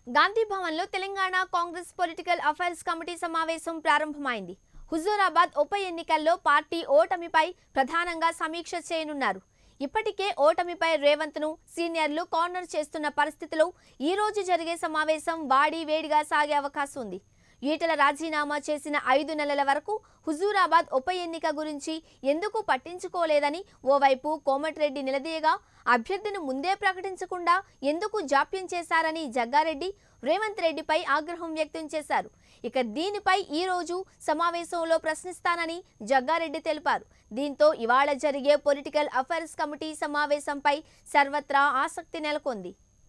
గాంధీ భవన్లో Telangana Congress political affairs committee సమావేశం ప్రారంభమైంది హుజూరాబాద్ ఉప ఎన్నికల్లో పార్టీ ఓటమిపై ప్రధానంగా సమీక్ష చేయనున్నారు ఇప్పటికే ఓటమిపై రేవంత్ ను సీనియర్లు కార్నర్ చేస్తున్న పరిస్థితిలో ఈ రోజు జరిగే సమావేశం వాడి వేడిగా సాగే అవకాశం ఉంది ఈటల రాజీనామా చేసిన ఐదు నెలల వరకు హుజూరాబాద్ ఉప ఎన్నిక గురించి ఎందుకు పట్టించుకోలేదని ఓవైపు కోమటిరెడ్డి నిలదీయగా అభ్యర్థిని ముందే ప్రకటించకుండా ఎందుకు జాప్యం చేశారని జగ్గారెడ్డి రేవంత్ రెడ్డిపై ఆగ్రహం వ్యక్తం చేశారు ఇక దీనిపై ఈ రోజు సమావేశంలో ప్రశ్నిస్తానని జగ్గారెడ్డి తెలిపారు దీంతో ఇవాళ జరిగే పొలిటికల్ అఫైర్స్ కమిటీ సమావేశంపై సర్వత్రా ఆసక్తి నెలకొంది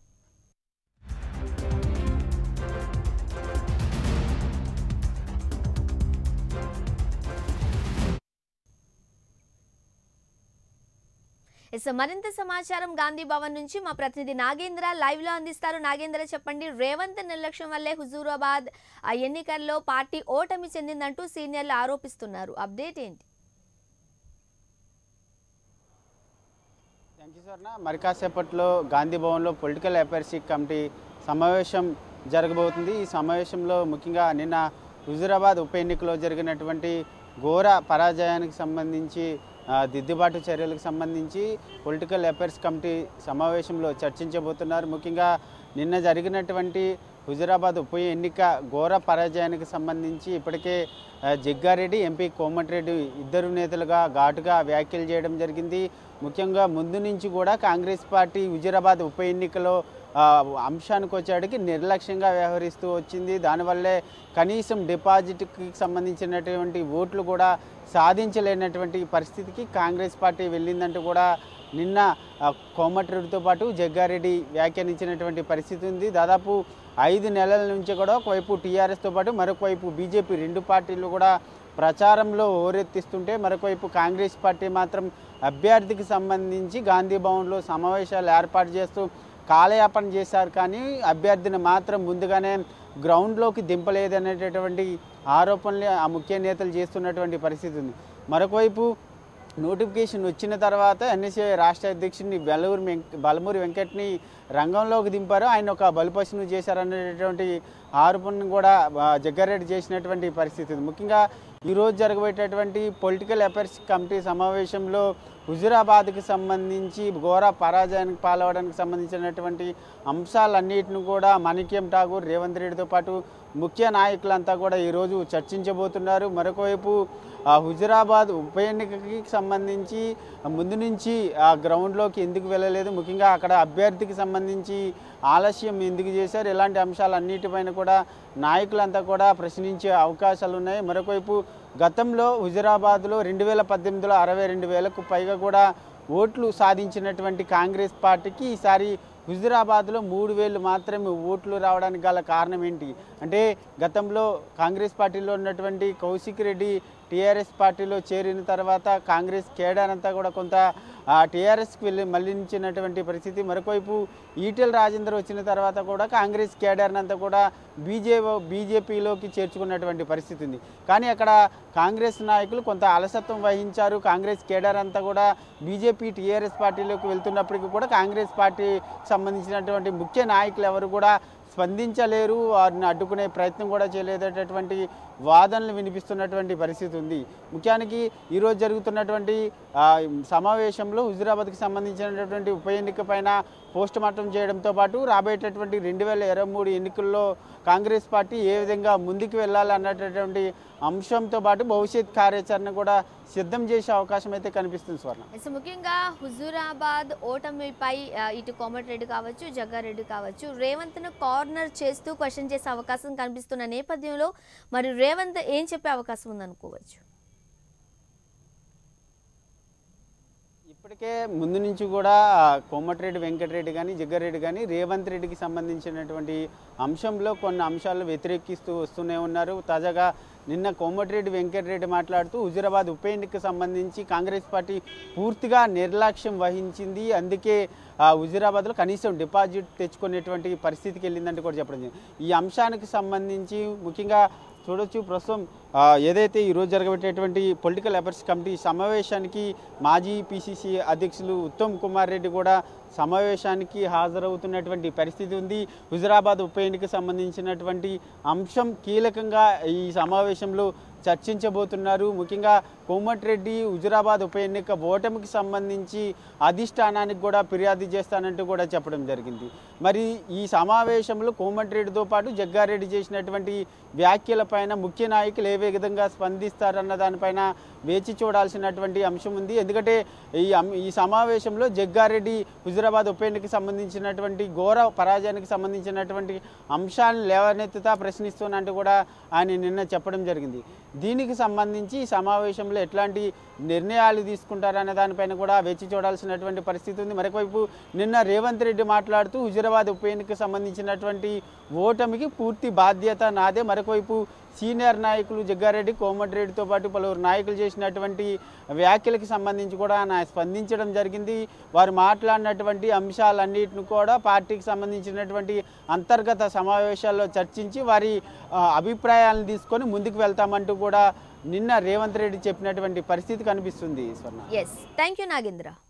ఎస్ మరింత సమాచారం గాంధీ భవన్ నుంచి మా ప్రతినిధి నాగేంద్ర లైవ్ లో అందిస్తారు నాగేంద్ర చెప్పండి రేవంత్ నిర్లక్ష్యం వల్లే హుజూరాబాద్ ఆ ఎన్నికల్లో పార్టీ ఓటమి చెందిందంటూ సీనియర్లు ఆరోపిస్తున్నారు అప్డేట్ ఏంటి థ్యాంక్ యూ స్వర్ణ మరి కాసేపట్లో గాంధీ భవన్లో పొలిటికల్ అఫైర్స్ కమిటీ సమావేశం జరగబోతుంది ఈ సమావేశంలో ముఖ్యంగా నిన్న హుజూరాబాద్ ఉప ఎన్నికలో జరిగినటువంటి ఘోర పరాజయానికి సంబంధించి ఆ, దిద్దుబాటు చర్యలకు సంబంధించి పొలిటికల్ అఫైర్స్ కమిటీ సమావేశంలో చర్చించబోతున్నారు ముఖ్యంగా నిన్న జరిగినటువంటి హుజూరాబాద్ ఉప ఎన్నిక ఘోర పరాజయానికి సంబంధించి ఇప్పటికే ఆ, జగ్గారెడ్డి ఎంపీ కోమటిరెడ్డి ఇద్దరు నేతలుగా ఘాటుగా వ్యాఖ్యలు చేయడం జరిగింది ముఖ్యంగా ముందు నుంచి కూడా కాంగ్రెస్ పార్టీ హుజూరాబాద్ ఉప ఎన్నికలో ఆ, అంశానికి వచ్చేటికి నిర్లక్ష్యంగా వ్యవహరిస్తూ వచ్చింది దానివల్లే కనీసం డిపాజిట్కి సంబంధించినటువంటి ఓట్లు కూడా సాధించలేనటువంటి పరిస్థితికి కాంగ్రెస్ పార్టీ వెళ్ళిందంటూ కూడా నిన్న ఆ, కోమటిరెడ్డితో పాటు జగ్గారెడ్డి వ్యాఖ్యానించినటువంటి పరిస్థితి ఉంది దాదాపు ఐదు నెలల నుంచి కూడా ఒకవైపు టీఆర్ఎస్తో పాటు మరొక వైపు బీజేపీ రెండు పార్టీలు కూడా ప్రచారంలో ఓరెత్తిస్తుంటే మరొకవైపు కాంగ్రెస్ పార్టీ మాత్రం అభ్యర్థికి సంబంధించి గాంధీ భవన్లో సమావేశాలు ఏర్పాటు చేస్తూ కాలయాపన చేశారు కానీ అభ్యర్థిని మాత్రం ముందుగానే గ్రౌండ్లోకి దింపలేదనేటటువంటి ఆరోపణలు ఆ ముఖ్య నేతలు చేస్తున్నటువంటి పరిస్థితి ఉంది మరొకవైపు నోటిఫికేషన్ వచ్చిన తర్వాత ఎన్ఎస్ఏ రాష్ట్ర అధ్యక్షుడిని బెలూరు వెంక బలమూరి వెంకట్ని రంగంలోకి దింపారు ఆయన ఒక బలిపశును చేశారనేటటువంటి ఆరోపణను కూడా ఆ, జగ్గారెడ్డి చేసినటువంటి పరిస్థితి ఉంది ముఖ్యంగా ఈరోజు జరగబోయేటటువంటి పొలిటికల్ అఫైర్స్ కమిటీ సమావేశంలో హుజురాబాద్కి సంబంధించి ఘోర పరాజయానికి పాల్గొనడానికి సంబంధించినటువంటి అంశాలన్నిటిని కూడా మాణిక్యం ఠాగూర్ రేవంత్ రెడ్డితో పాటు ముఖ్య నాయకులంతా కూడా ఈరోజు చర్చించబోతున్నారు మరొకవైపు ఆ హుజురాబాద్ ఉప ఎన్నికకి సంబంధించి ముందు నుంచి ఆ గ్రౌండ్లోకి ఎందుకు వెళ్ళలేదు ముఖ్యంగా అక్కడ అభ్యర్థికి సంబంధించి ఆలస్యం ఎందుకు చేశారు ఇలాంటి అంశాలన్నిటిపైన కూడా నాయకులంతా కూడా ప్రశ్నించే అవకాశాలు ఉన్నాయి మరొకవైపు గతంలో హుజురాబాద్లో రెండు వేల పద్దెనిమిదిలో అరవై రెండు వేలకు పైగా కూడా ఓట్లు సాధించినటువంటి కాంగ్రెస్ పార్టీకి ఈసారి హుజురాబాద్లో మూడు వేలు మాత్రమే ఓట్లు రావడానికి గల కారణం ఏంటి అంటే గతంలో కాంగ్రెస్ పార్టీలో ఉన్నటువంటి కౌశిక్ రెడ్డి టీఆర్ఎస్ పార్టీలో చేరిన తర్వాత కాంగ్రెస్ కేడర్ అంతా కూడా కొంత ఆ టీఆర్ఎస్కి వెళ్ళి మళ్లించినటువంటి పరిస్థితి మరొకవైపు ఈటెల రాజేందర్ వచ్చిన తర్వాత కూడా కాంగ్రెస్ కేడర్ని అంతా కూడా బీజే బీజేపీలోకి చేర్చుకున్నటువంటి పరిస్థితి ఉంది కానీ అక్కడ కాంగ్రెస్ నాయకులు కొంత అలసత్వం వహించారు కాంగ్రెస్ కేడర్ అంతా కూడా బీజేపీ టీఆర్ఎస్ పార్టీలోకి వెళ్తున్నప్పటికీ కూడా కాంగ్రెస్ పార్టీకి సంబంధించినటువంటి ముఖ్య నాయకులు ఎవరు కూడా స్పందించలేరు వారిని అడ్డుకునే ప్రయత్నం కూడా చేయలేదనేటటువంటి వాదనలు వినిపిస్తున్నటువంటి పరిస్థితి ఉంది ముఖ్యానికి ఈరోజు జరుగుతున్నటువంటి ఆ, సమావేశంలో హుజురాబాద్కి సంబంధించినటువంటి ఉప ఎన్నిక పైన పోస్ట్ మార్టం చేయడంతో పాటు రాబోయేటటువంటి రెండు వేల ఇరవై మూడు ఎన్నికల్లో కాంగ్రెస్ పార్టీ ఏ విధంగా ముందుకు వెళ్ళాలి అన్నటువంటి అంశంతో పాటు భవిష్యత్ కార్యాచరణ కూడా సిద్ధం చేసే అవకాశం అయితే కనిపిస్తుంది స్వర్ణ ఎస్ ముఖ్యంగా హుజూరాబాద్ ఓటమిపై ఆ, ఇటు కోమటిరెడ్డి కావచ్చు జగ్గారెడ్డి కావచ్చు రేవంత్ ను కార్నర్ చేస్తూ క్వశ్చన్ చేసే అవకాశం కనిపిస్తున్న నేపథ్యంలో మరి రేవంత్ ఏం చెప్పే అవకాశం ఉందనుకోవచ్చు ఇప్పటికే ముందు నుంచి కూడా కోమటిరెడ్డి వెంకటరెడ్డి కానీ జగ్గారెడ్డి కానీ రేవంత్ రెడ్డికి సంబంధించినటువంటి అంశంలో కొన్ని అంశాలు వ్యతిరేకిస్తూ వస్తూనే ఉన్నారు తాజాగా నిన్న కోమటిరెడ్డి వెంకటరెడ్డి మాట్లాడుతూ హుజురాబాద్ ఉప ఎన్నికకు సంబంధించి కాంగ్రెస్ పార్టీ పూర్తిగా నిర్లక్ష్యం వహించింది అందుకే ఆ, హుజురాబాద్లో కనీసం డిపాజిట్ తెచ్చుకునేటువంటి పరిస్థితికి వెళ్ళిందంటే కూడా చెప్పడం జరిగింది. ఈ అంశానికి సంబంధించి ముఖ్యంగా చూడొచ్చు ప్రస్తుతం ఆ, ఏదైతే ఈరోజు జరగబెట్టేటువంటి పొలిటికల్ అఫైర్స్ కమిటీ సమావేశానికి మాజీ పిసిసి అధ్యక్షులు ఉత్తమ్ కుమార్ రెడ్డి కూడా సమావేశానికి హాజరవుతున్నటువంటి పరిస్థితి ఉంది హుజురాబాద్ ఉప ఎన్నికకు సంబంధించినటువంటి అంశం కీలకంగా ఈ సమావేశంలో చర్చించబోతున్నారు ముఖ్యంగా కోమటిరెడ్డి హుజురాబాద్ ఉప ఎన్నిక ఓటమికి సంబంధించి అధిష్టానానికి కూడా ఫిర్యాదు చేస్తానంటూ కూడా చెప్పడం జరిగింది మరి ఈ సమావేశంలో కోమటిరెడ్డితో పాటు జగ్గారెడ్డి చేసినటువంటి వ్యాఖ్యలపైన ముఖ్య నాయకులు ఏ విధంగా స్పందిస్తారన్న దానిపైన వేచి చూడాల్సినటువంటి అంశం ఉంది ఎందుకంటే ఈ అం- ఈ సమావేశంలో జగ్గారెడ్డి హుజురాబాద్ ఉప ఎన్నికకి సంబంధించినటువంటి ఘోర పరాజయానికి సంబంధించినటువంటి అంశాలను లేవనెత్తుతా ప్రశ్నిస్తున్నట్టు కూడా ఆయన నిన్న చెప్పడం జరిగింది దీనికి సంబంధించి ఈ సమావేశంలో ఎట్లాంటి నిర్ణయాలు తీసుకుంటారనే దానిపైన కూడా వేచి చూడాల్సినటువంటి పరిస్థితి ఉంది మరొకవైపు నిన్న రేవంత్ రెడ్డి మాట్లాడుతూ హుజురాబాద్ ఉప ఎన్నికకు సంబంధించినటువంటి ఓటమికి పూర్తి బాధ్యత నాదే మరొకవైపు సీనియర్ నాయకులు జగ్గారెడ్డి కోమటిరెడ్డితో పాటు పలువురు నాయకులు చేసినటువంటి వ్యాఖ్యలకు సంబంధించి కూడా ఆయన స్పందించడం జరిగింది వారు మాట్లాడినటువంటి అంశాలన్నిటిని కూడా పార్టీకి సంబంధించినటువంటి అంతర్గత సమావేశాల్లో చర్చించి వారి ఆ, అభిప్రాయాలను తీసుకొని ముందుకు వెళ్తామంటూ కూడా నిన్న రేవంత్ రెడ్డి చెప్పినటువంటి పరిస్థితి కనిపిస్తుంది స్వర్ణ ఎస్ థ్యాంక్ యూ నాగేంద్ర